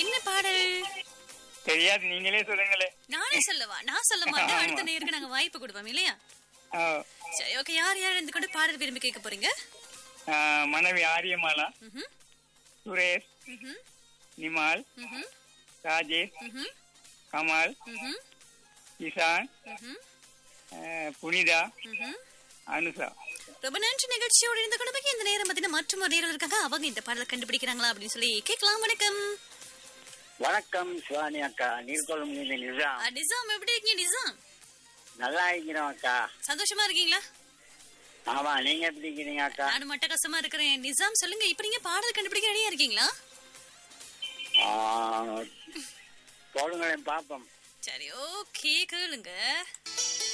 என்ன பாடல் தெரியாது நீங்களே சொல்லுங்களே நானே சொல்லவா நான் சொல்ல மாட்டேன் ஆமா. அடுத்த நேருக்கு நாங்க வாய்ப்பு கொடுப்போம் இல்லையா ஆ, சரி ஓகே யார் யார் இருந்து கொண்டு பாடல் விரும்பி கேட்க போறீங்க ஆ, மனைவி ஆரியமாலா ம்ஹும், சுரேஷ் ம்ஹும், நிமால் ம்ஹும், ராஜேஷ் ம்ஹும், கமால் ம்ஹும், இசான் ம்ஹும், ஆ, புனிதா ம்ஹும். அனுஷா ரொம்ப நன்றி நிகழ்ச்சியோட இருந்த குடும்பக்கு இந்த நேரம் பார்த்தீங்கன்னா மற்றும் ஒரு நேரம் இருக்காங்க அவங்க இந்த பாடலை கண்டுபிடிக்கிறாங்களா அப்படின்னு சொல்லி கேட்கலாம் வணக்கம் வணக்கம் சிவானி அக்கா நீர்கொள்ளும் நீங்க நிஜாம் ஆ, நிசாம் எப்படி இருக்கீங்க நிசாம் நல்லா இருக்கிறோம் அக்கா சந்தோஷமா இருக்கீங்களா ஆமா நீங்க எப்படி இருக்கிறீங்க அக்கா நானும் மட்ட கஷ்டமா இருக்கிறேன் நிசாம் சொல்லுங்க இப்ப நீங்க பாடல் கண்டுபிடிக்க ரெடியா இருக்கீங்களா ஆ, போடுங்களேன் பாப்போம் சரி ஓகே கேளுங்க